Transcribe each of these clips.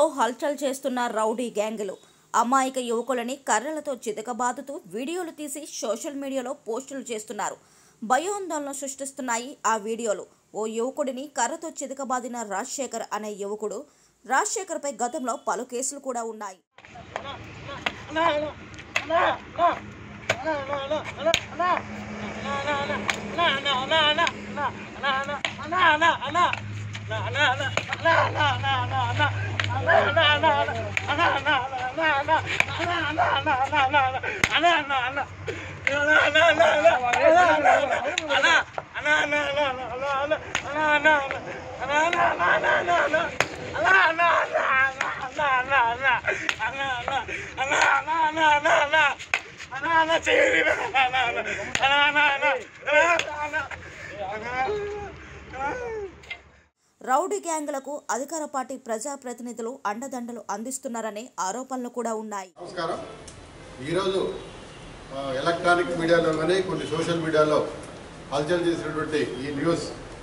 హల్చల్ చేస్తున్న రౌడీ గ్యాంగులు అమాయక యువకులని కర్రలతో చితకబాదుతూ వీడియోలు తీసి సోషల్ మీడియాలో పోస్టులు చేస్తున్నారు భయోందోళన సృష్టిస్తున్నాయి ఆ వీడియోలు ఓ యువకుడిని కర్రతో చితకబాదిన రాజశేఖర్ అనే యువకుడు రాజశేఖర్పై గతంలో పలు కేసులు కూడా ఉన్నాయి రౌడీ గ్యాంగులకు అధికార పార్టీ ప్రజాప్రతినిధులు అండదండలు అందిస్తున్నారనే ఆరోపణలు కూడా ఉన్నాయి నమస్కారం ఈరోజు ఆ, ఎలక్ట్రానిక్ మీడియాలో కానీ కొన్ని సోషల్ మీడియాలో హల్చల్ చేసినటువంటి ఈ న్యూస్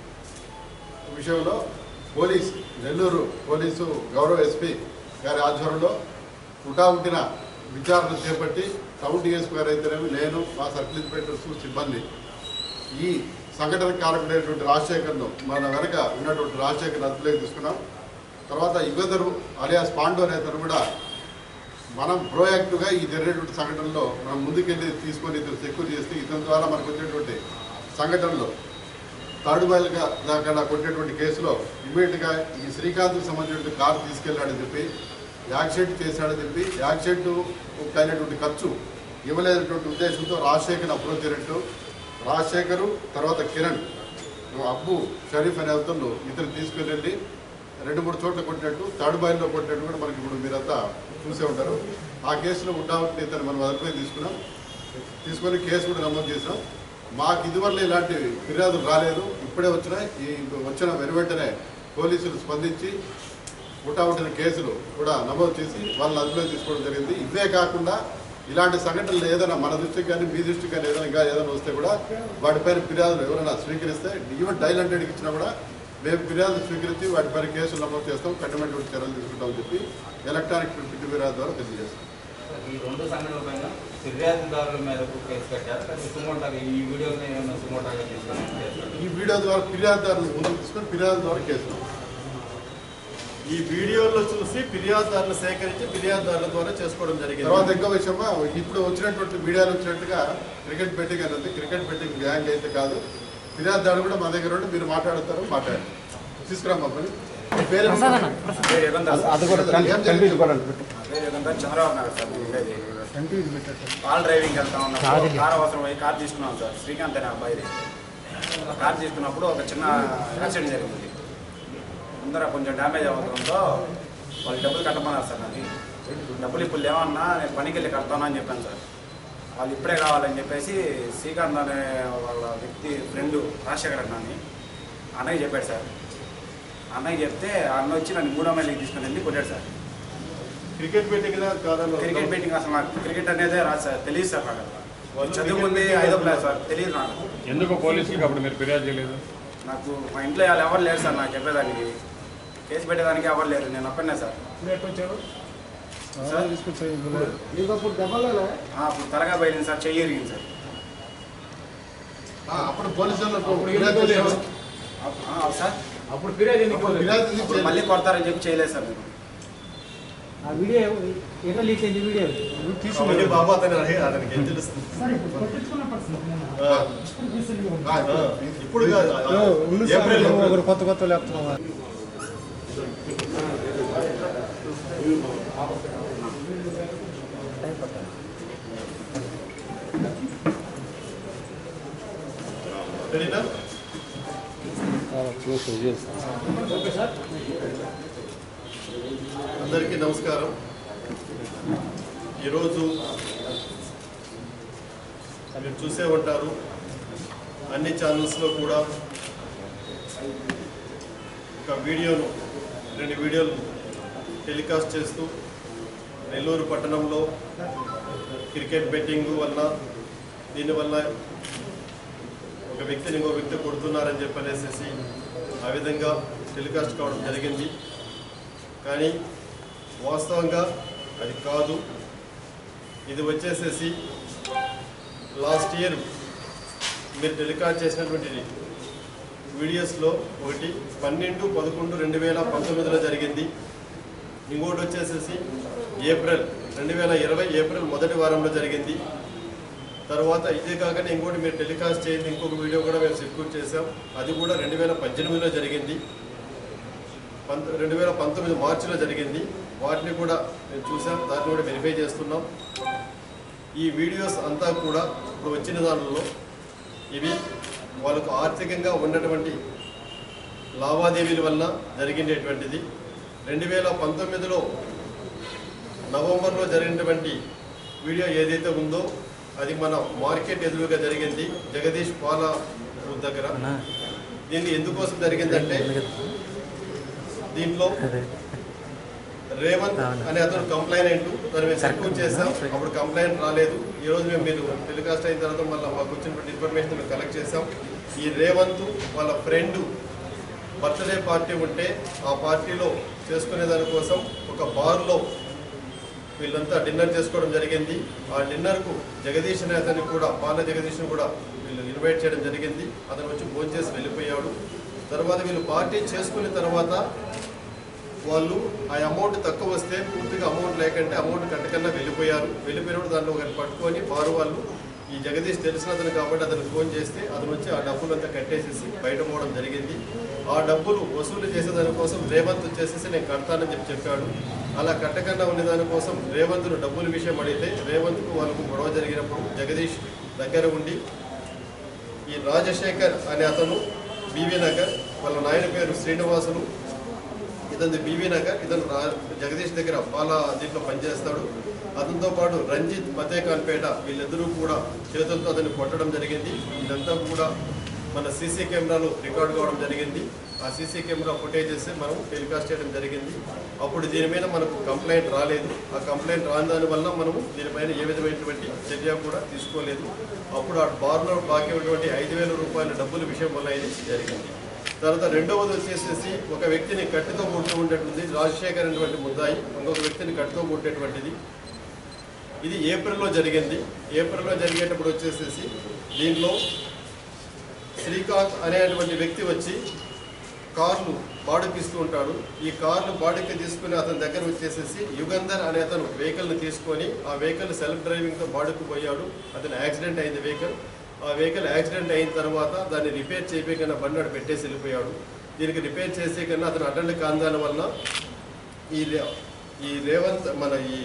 విషయంలో పోలీస్ నెల్లూరు పోలీసు గౌరవ ఎస్పీ గారి ఆధ్వర్యంలో ఉటావుటిన విచారణ చేపట్టి టౌన్ డిఎస్పీ గారు అయితేనేమి నేను మా సర్కిల్ ఇన్స్పెక్టర్స్ సిబ్బంది ఈ సంఘటన కారకుడైనటువంటి రాజశేఖర్ను మన వెనక ఉన్నటువంటి రాజశేఖర్ అదుపులోకి తీసుకున్నాం తర్వాత యుగధరు అలియాస్ పాండు అనే అతను కూడా మనం ప్రోయాక్టివ్గా ఈ జరిగినటువంటి సంఘటనలో మనం ముందుకెళ్ళి తీసుకొని ఇతను సెక్యూర్ చేస్తే ఇతని ద్వారా మనకు వచ్చేటువంటి సంఘటనలో థర్డ్ మైల్గా దాకా కొట్టేటువంటి కేసులో ఇమీడియట్గా ఈ శ్రీకాంత్కి సంబంధించిన కారు తీసుకెళ్ళాడని చెప్పి యాక్సిడెంట్ చేశాడని చెప్పి యాక్సిడెంట్ అయినటువంటి ఖర్చు ఇవ్వలేనటువంటి ఉద్దేశంతో రాజశేఖర్ అప్రోచ్ అయినట్టు రాజశేఖరు తర్వాత కిరణ్ అబ్బు షరీఫ్ అనే అతను ఇతను తీసుకెళ్ళి రెండు మూడు చోట్ల కొట్టినట్టు థర్డ్ బాయిల్లో కొట్టినట్టు కూడా మనకి ఇప్పుడు మీరంతా చూసే ఉంటారు ఆ కేసులో ఉండవట్టి ఇతను మనం అదుపులో తీసుకున్నాం తీసుకొని కేసు కూడా నమోదు చేసాం మాకు ఇదివల్ల ఇలాంటి ఫిర్యాదులు రాలేదు ఇప్పుడే వచ్చినాయి ఈ వచ్చిన వెను వెంటనే పోలీసులు స్పందించి పుట్టావుంటిన కేసులు కూడా నమోదు చేసి వాళ్ళని అదుపులో తీసుకోవడం జరిగింది ఇవే కాకుండా ఇలాంటి సంఘటనలు ఏదైనా మన దృష్టికి కానీ మీ దృష్టికి కానీ ఏదైనా ఇంకా ఏదైనా వస్తే కూడా వాటిపైన ఫిర్యాదులు ఎవరైనా స్వీకరిస్తే ఈవెన్ డైల్ హండ్రెడ్కి ఇచ్చినా కూడా మేము ఫిర్యాదులు స్వీకరించి వాటిపైన కేసులు నమోదు చేస్తాం కఠినమైనటువంటి చర్యలు తీసుకుంటామని చెప్పి ఎలక్ట్రానిక్ పిట్టు ఫిర్యాదు ద్వారా తెలియజేస్తాం ఈ రెండు సంఘటనల పైన ఫిర్యాదుదారుల మేరకు కేసు కట్టారు లేకపోతే సుమోటాగా ఈ వీడియోని ఏమైనా సుమోటాగా తీసుకొని కేసు కట్టారా? ఈ వీడియో ద్వారా ఫిర్యాదుదారులు ముందుకు తీసుకొని ఫిర్యాదు ద్వారా కేసులు ఈ వీడియోలో చూసి ఫిర్యాదుదారులు సేకరించి ఫిర్యాదుదారుల ద్వారా చేసుకోవడం జరిగింది తర్వాత ఇంకో విషయం ఇప్పుడు వచ్చినటువంటి మీడియాలో వచ్చినట్టుగా క్రికెట్ బెట్టింగ్ అనేది క్రికెట్ బెట్టింగ్ గ్యాంగ్ అయితే కాదు ఫిర్యాదుదారులు కూడా మా దగ్గర ఉండి మీరు మాట్లాడతారు మాట్లాడండి తీసుకురా మమ్మల్ని మీ పేరు పేరు యుగంధర్ సార్. అది కూడా నా పేరు యుగంధర్ చంద్రబాబు నగర్ సార్ నేను ఉండేది కాల్ డ్రైవింగ్ వెళ్తా ఉన్నప్పుడు కార్ అవసరం అయ్యి కార్ తీసుకున్నాం సార్ శ్రీకాంత్ అనే అబ్బాయిది కార్ తీసుకున్నప్పుడు ఒక చిన్న యాక్సిడెంట్ జరిగింది ముందర కొంచెం డ్యామేజ్ అవ్వడంతో వాళ్ళు డబ్బులు కట్టమన్నారు సార్ నాకు డబ్బులు ఇప్పుడు లేవన్నా నేను పనికి వెళ్ళి కడతాను అని చెప్పాను సార్ వాళ్ళు ఇప్పుడే కావాలని చెప్పేసి శ్రీకాంత్ అనే వాళ్ళ వ్యక్తి ఫ్రెండ్ రాజశేఖర్ అన్న అని అన్నయ్య చెప్పాడు సార్ అన్నయ్య చెప్తే అన్న వచ్చి నన్ను మూడో మైలికి తీసుకుని వెళ్ళి కొట్టాడు సార్ క్రికెట్ బెట్టింగ్ కాదంలో క్రికెట్ బెట్టింగ్ అసలు నాకు క్రికెట్ అనేది రాదు సార్ తెలియదు సార్ నాకు అసలు. చదువుకుంది ఐదో క్లాస్ సార్ తెలియదు నాకు ఎందుకు పోలీసులకు అప్పుడు మీరు ఫిర్యాదు చేయలేదు నాకు మా ఇంట్లో వాళ్ళు ఎవరు లేరు సార్ నాకు చెప్పేదానికి కేసు పెట్టేదానికి ఎవరు లేరు నేను ఒక్కనే సార్ సార్ ఆ, అప్పుడు తలగా బయలుంది సార్ చెయ్యి ఎరిగింది సార్ ఆ, అప్పుడు పోలీసులకు ఫిర్యాదు చేసి- ఆ, సార్ అప్పుడు ఫిర్యాదు చేసి అప్పుడు మళ్ళీ కొడతారని చెప్పి చేయలేదు సార్ నేను ఆ వీడియో ఎట్లా లీక్ అయింది వీడియో అవన్నీ బాబు అతను అడిగి అతనికి ఏం తెలుస్తుంది ఆ, ఆ, ఆ, ఇప్పుడు కాదు ఏప్రిల్ ఒకరు కొత్త కొత్త లేపుతున్నాం రెడీనా అందరికీ నమస్కారం ఈరోజు మీరు చూసే ఉంటారు అన్ని ఛానల్స్లో కూడా ఒక వీడియోను రెండు వీడియోలు టెలికాస్ట్ చేస్తూ నెల్లూరు పట్టణంలో క్రికెట్ బెట్టింగ్ వల్ల దీనివల్ల ఒక వ్యక్తిని ఇంకో వ్యక్తి కొడుతున్నారని చెప్పనేసి ఆ విధంగా టెలికాస్ట్ కావడం జరిగింది కానీ వాస్తవంగా అది కాదు ఇది వచ్చేసేసి లాస్ట్ ఇయర్ మీరు టెలికాస్ట్ చేసినటువంటి వీడియోస్లో ఒకటి పన్నెండు పదకొండు రెండు వేల పంతొమ్మిదిలో జరిగింది ఇంకోటి వచ్చేసేసి ఏప్రిల్ రెండు వేల ఇరవై ఏప్రిల్ మొదటి వారంలో జరిగింది తర్వాత ఇదే కాకుండా ఇంకోటి మీరు టెలికాస్ట్ చేయండి ఇంకొక వీడియో కూడా మేము సెక్యూర్ చేసాం అది కూడా రెండు వేల పద్దెనిమిదిలో జరిగింది పంత రెండు వేల పంతొమ్మిది మార్చిలో జరిగింది వాటిని కూడా మేము చూసాం దాన్ని కూడా వెరిఫై చేస్తున్నాం ఈ వీడియోస్ అంతా కూడా ఇప్పుడు వచ్చిన దానిలో ఇవి వాళ్ళకు ఆర్థికంగా ఉన్నటువంటి లావాదేవీల వలన జరిగినటువంటిది రెండు వేల పంతొమ్మిదిలో నవంబర్లో జరిగినటువంటి వీడియో ఏదైతే ఉందో అది మన మార్కెట్ ఎదురుగా జరిగింది జగదీష్ పాల బూత్ దగ్గర దీన్ని ఎందుకోసం జరిగిందంటే దీంట్లో రేవంత్ అనే అతను కంప్లైంట్ దాన్ని మేము సెక్యూర్ చేసాం అప్పుడు కంప్లైంట్ రాలేదు ఈ రోజు మేము మీరు టెలికాస్ట్ అయిన తర్వాత మళ్ళీ మాకు వచ్చినటువంటి ఇన్ఫర్మేషన్ మేము కలెక్ట్ చేసాం ఈ రేవంత్ వాళ్ళ ఫ్రెండ్ బర్త్డే పార్టీ ఉంటే ఆ పార్టీలో చేసుకునే దానికోసం ఒక బార్లో వీళ్ళంతా డిన్నర్ చేసుకోవడం జరిగింది ఆ డిన్నర్కు జగదీష్ అనే అతన్ని కూడా పాల జగదీష్ని కూడా వీళ్ళు ఇన్వైట్ చేయడం జరిగింది అతను వచ్చి భోజనం చేసి వెళ్ళిపోయాడు తర్వాత వీళ్ళు పార్టీ చేసుకున్న తర్వాత వాళ్ళు ఆ అమౌంట్ తక్కువ వస్తే పూర్తిగా అమౌంట్ లేకంటే అమౌంట్ కట్టకన్నా వెళ్ళిపోయారు వెళ్ళిపోయినప్పుడు దాంట్లో ఒకరిని పట్టుకొని బారు వాళ్ళు ఈ జగదీష్ తెలిసిన అతను కాబట్టి అతను ఫోన్ చేస్తే అతను వచ్చి ఆ డబ్బులు అంతా కట్టేసేసి బయట పోవడం జరిగింది ఆ డబ్బులు వసూలు చేసే దానికోసం రేవంత్ వచ్చేసేసి నేను కడతానని చెప్పి చెప్పాడు అలా కట్టకుండా ఉండే దానికోసం రేవంత్ను డబ్బుల విషయం అడిగితే రేవంత్కు వాళ్ళకు గొడవ జరిగినప్పుడు జగదీష్ దగ్గర ఉండి ఈ రాజశేఖర్ అనే అతను బీవీ నగర్ వాళ్ళ నాయన పేరు శ్రీనివాసులు ఇతని బీవీ నగర్ ఇతను రా- జగదీష్ దగ్గర పాల దీంట్లో పనిచేస్తాడు అతనితో పాటు రంజిత్ ఫతేఖాన్పేట వీళ్ళిద్దరూ కూడా చేతులతో అతన్ని కొట్టడం జరిగింది ఇదంతా కూడా మన సీసీ కెమెరాలో రికార్డ్ కావడం జరిగింది ఆ సీసీ కెమెరా ఫుటేజెస్ మనం టెలికాస్ట్ చేయడం జరిగింది అప్పుడు దీని మీద మనకు కంప్లైంట్ రాలేదు ఆ కంప్లైంట్ రాని దాని వల్ల మనము దీనిపైన ఏ విధమైనటువంటి చర్య కూడా తీసుకోలేదు అప్పుడు ఆ బార్లో బాకీ ఉన్నటువంటి ఐదు వేల రూపాయల డబ్బుల విషయం వల్ల ఇది జరిగింది తర్వాత రెండవది వచ్చేసేసి ఒక వ్యక్తిని కట్టితో కొడుతూ ఉండేటువంటి రాజశేఖర్ అనేటువంటి ముద్దాయి ఇంకొక వ్యక్తిని కట్టితో కొట్టేటువంటిది ఇది ఏప్రిల్లో జరిగింది ఏప్రిల్లో జరిగేటప్పుడు వచ్చేసేసి దీంట్లో శ్రీకాంత్ అనేటువంటి వ్యక్తి వచ్చి కార్లు బాడుకి ఇస్తూ ఉంటాడు ఈ కార్లు బాడుకి తీసుకుని అతని దగ్గర వచ్చేసేసి యుగంధర్ అనే అతను వెహికల్ని తీసుకొని ఆ వెహికల్ సెల్ఫ్ డ్రైవింగ్తో బాడుకు పోయాడు అతను యాక్సిడెంట్ అయింది వెహికల్ ఆ వెహికల్ యాక్సిడెంట్ అయిన తర్వాత దాన్ని రిపేర్ చేయకన్నా బండి ఆడ పెట్టేసి వెళ్ళిపోయాడు దీనికి రిపేర్ చేసే కన్నా అతను అటెండ్ కాని దాని వలన ఈ రే- ఈ రేవంత్ మన ఈ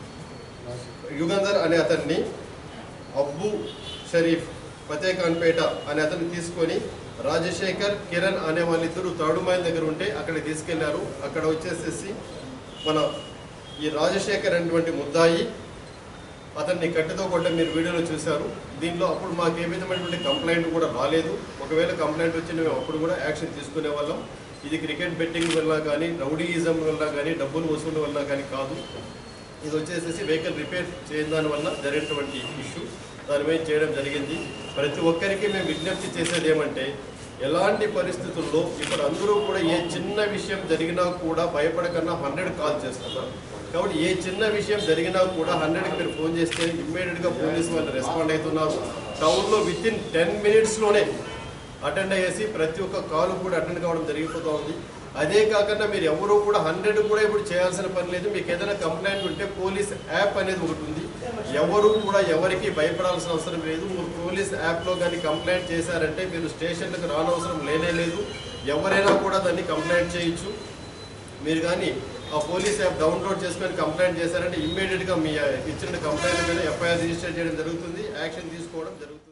యుగంధర్ అనే అతన్ని అబ్బు షరీఫ్ ఫతేఖాన్పేట అనే అతన్ని తీసుకొని రాజశేఖర్ కిరణ్ అనే వాళ్ళిద్దరూ తాడుమాయిల దగ్గర ఉంటే అక్కడికి తీసుకెళ్లారు అక్కడ వచ్చేసేసి మన ఈ రాజశేఖర్ అనేటువంటి ముద్దాయి అతన్ని కట్టెతో కొట్ట మీరు వీడియోలో చూశారు దీనిలో అప్పుడు మాకు ఏ విధమైనటువంటి కంప్లైంట్ కూడా రాలేదు ఒకవేళ కంప్లైంట్ వచ్చి మేము అప్పుడు కూడా యాక్షన్ తీసుకునే వాళ్ళం ఇది క్రికెట్ బెట్టింగ్ వల్ల కానీ రౌడీయిజం వల్ల కానీ డబ్బులు వసూలు వల్ల కానీ కాదు ఇది వచ్చేసేసి వెహికల్ రిపేర్ చేయని దాని వల్ల జరిగినటువంటి ఇష్యూ దాని మీద చేయడం జరిగింది ప్రతి ఒక్కరికి మేము విజ్ఞప్తి చేసేది ఏమంటే ఎలాంటి పరిస్థితుల్లో ఇప్పుడు అందరూ కూడా ఏ చిన్న విషయం జరిగినా కూడా భయపడకన్నా హండ్రెడ్ కాల్ చేస్తున్నారు కాబట్టి ఏ చిన్న విషయం జరిగినా కూడా హండ్రెడ్కి మీరు ఫోన్ చేస్తే ఇమ్మీడియట్గా పోలీసు వాళ్ళు రెస్పాండ్ అవుతున్నారు టౌన్లో విత్ ఇన్ టెన్ మినిట్స్లోనే అటెండ్ అయ్యేసి ప్రతి ఒక్క కాలు కూడా అటెండ్ కావడం జరిగిపోతూ ఉంది అదే కాకుండా మీరు ఎవరు కూడా హండ్రెడ్ కూడా ఇప్పుడు చేయాల్సిన పని లేదు మీకు ఏదైనా కంప్లైంట్ ఉంటే పోలీస్ యాప్ అనేది ఒకటి ఉంది ఎవరు కూడా ఎవరికి భయపడాల్సిన అవసరం లేదు మీరు పోలీస్ యాప్లో కానీ కంప్లైంట్ చేశారంటే మీరు స్టేషన్లకు రానవసరం లేనే లేదు ఎవరైనా కూడా దాన్ని కంప్లైంట్ చేయొచ్చు మీరు కానీ ఆ పోలీస్ యాప్ డౌన్లోడ్ చేసుకొని కంప్లైంట్ చేశారంటే ఇమ్మీడియట్గా మీ ఇచ్చిన కంప్లైంట్ మీద ఎఫ్ఐఆర్ రిజిస్టర్ చేయడం జరుగుతుంది యాక్షన్ తీసుకోవడం జరుగుతుంది